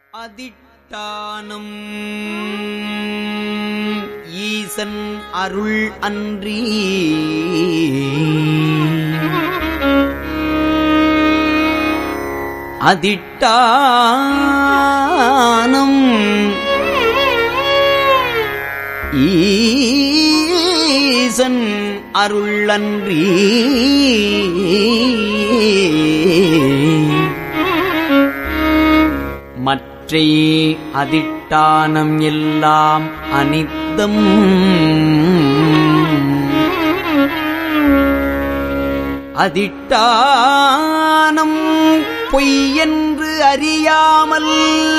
அதிட்டானம் ஈசன் அருள் அன்றி அதிட்டானம் ஈசன் அருளன்றி மற்றை அதிட்டானம் எல்லாம் அனித்தம் அதிட்டானம் பொய்யென்று அறியாமல்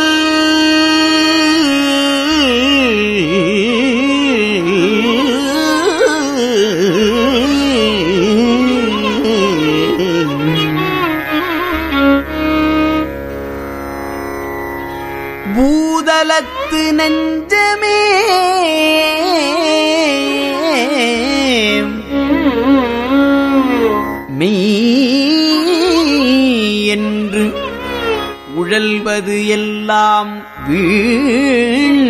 பூதலத்து நெஞ்சமே மெய் என்று உழல்வது எல்லாம் வீண்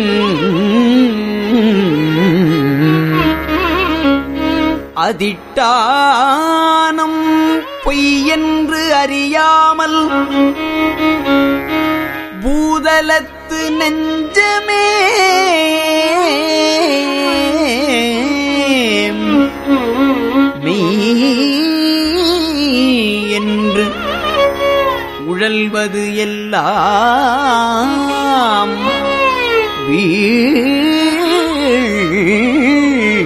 அதிட்டானம் பொய்யென்று அறியாமல் பூதலத்து நெஞ்சமே மெய் என்று உழல்வது எல்லாம்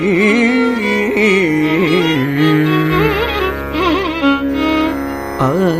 வீழ் ஆ